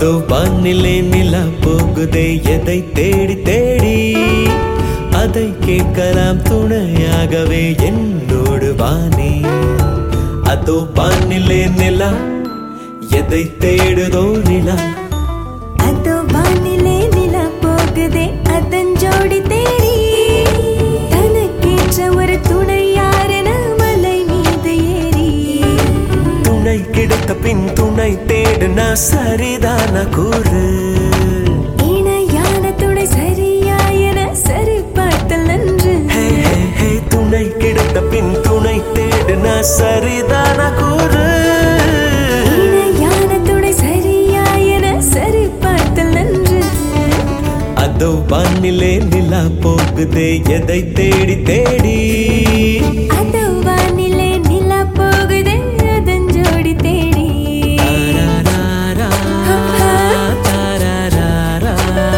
அதோ வானிலே நிலா போகுதே எதை தேடி தேடி அதை கேட்கலாம் துணையாகவே என்னோடு வாணி அதோ வானிலே நிலா எதை தேடுதோ நிலா அதோ வானிலே நிலா போகுதே அதன் ஜோடி தேடி தனக்கேற்ற ஒரு துணை யாரென மலை மீது ஏறி துணை கிடைத்த பின் துணை தேடுனா சரிதான கூறு இணையான துணை சரியா என சரி பார்த்தல் நன்று ஹே, ஹே, ஹே, துணை கிடைத்த பின் துணை தேடுனா சரிதான கூறு இணையான துணை சரியா என சரி பார்த்தல் நன்று அதோ வானிலே நிலா போகுதே எதை தேடி தேடி அதோ வானிலே நிலா போகுதே அதன் ஜோடி தேடி தாராராரா, தாராராரா,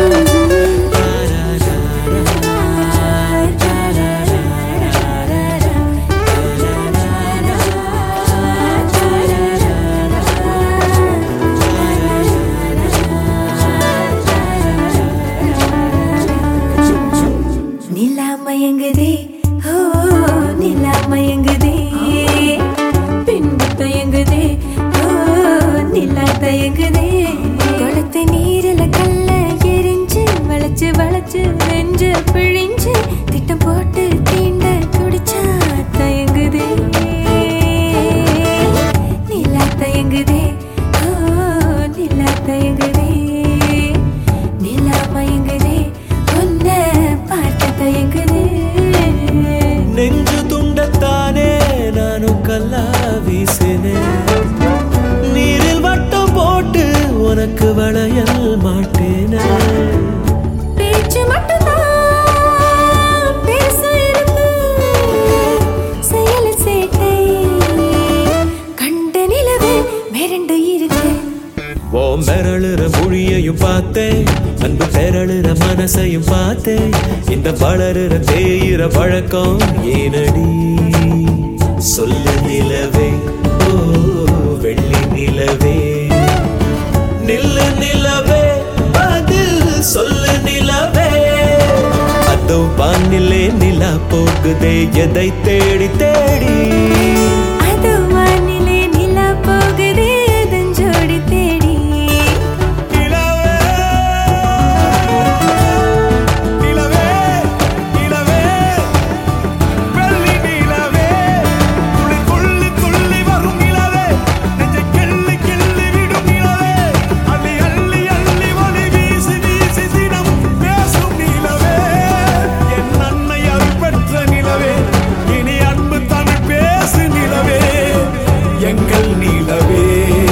நிலா மயங்குதே ஓ நிலா மயங்குதே பின்பு தயங்குதே ஓ நிலா தயங்குதே குளத்து நீரில கல்ல எரிஞ்சு வளைச்சு வளைச்சு நெஞ்சு பிழிஞ்சு திட்டம் போட்டு தீண்ட துடிச்சா தயங்குதே நிலா தயங்குதே ஓ நிலா தயங்குதே நிலா மயங்குதே உன்னை பார்த்து தயங்குதே நெஞ்சு துண்டத்தானே நானும் கல்லா வீசினேன் நீரில் வட்டம் போட்டு உனக்கு வளையல் மாட்டேனே பேச்சு மட்டும்தான் பேச இருக்கு செயல் சேட்டை கண்ட நிலவு மிரண்டு இருக்கு ஓ மிரளுற மொழியையும் பார்த்தேன் அன்பு பெரளுற மனசையும் பார்த்தேன் இந்த வளருற தேயிற பழக்கம் ஏனடி சொல்லு நிலவே ஓ வெள்ளி நிலவே நில்லு நிலவே பதில் சொல்லு நிலவே அதோ வானிலே நிலா போகுதே எதை தேடி தேடி அது வானிலே நிலா போகுதே அதன் ஜோடி தேடி நிலவே நிலவே நிலவே வெள்ளி நிலவே துளி துள்ளி துள்ளி வரும் நிலவே நெஞ்சை கிள்ளி கிள்ளி விடும் நிலவே அள்ளி அள்ளி அள்ளி ஒளி வீசி வீசி தினம் பேசும் நிலவே என் அன்னை அருள் பெற்ற நிலவே இனி அன்பு தமிழ் பேசு நிலவே எங்கள் நிலவே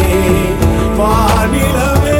வானிலவே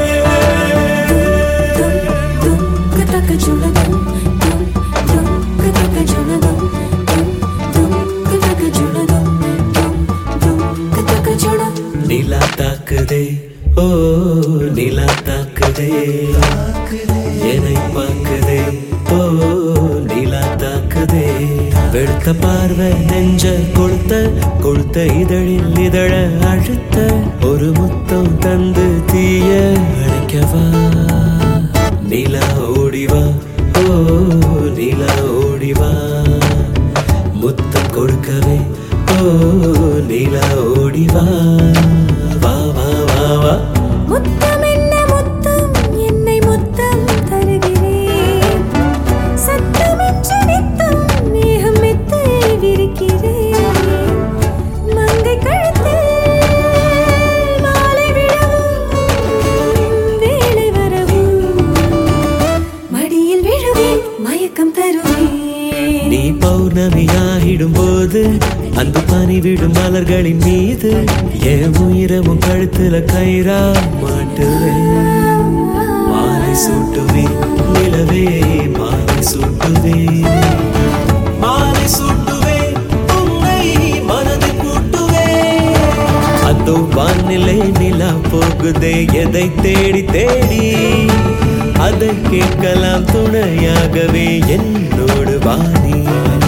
தும் கதக ஜுலகம் தும் தும் கதக ஜுலகம் தும் தும் கதக ஜுலகம் தும் தும் கதக ஜுலகம் நிலா தாக்குதே ஓ நிலா தாக்குதே என்னை பார்க்குதே ஓ நிலா தாக்குதே வெளுத்த பார்வை நெஞ்ச கொளுத்த கொளுத்த இதழில் இதழ அழுத்த ஒரு முத்தம் தந்து தீய அணைக்கவா நிலா ஓடிவா ஓ நிலா ஓடிவா முத்தம் கொடுக்கவே ஓ நிலா ஓடிவா வா வா வா வா முத்தம் என்ன முத்தம் என்னை முத்தம் தருகிறேன் சத்தமின்றி நித்தம் மேகம் மெத்தை விரிக்கிறேன் மங்கை கழுத்தில் மாலை விழவும் வேலை வரவும் மடியில் விழுவேன் மயக்கம் தருவேன் நீ பௌர்ணமியாகிடும் போது அந்த பனி விடும் மலர்களின் மீது என் உயிரமும் கழுத்துல கயிறா மாட்டுவேன் மாலை சூட்டுவேன் நிலவே மாலை சூட்டுவேன் மாலை சூட்டுவேன் உன்னை மனதில் கூட்டுவேன் அதோ வானிலை நிலா போகுதே எதை தேடி தேடி அதை கேட்கலாம் துணையாகவே என்னோடு வாணி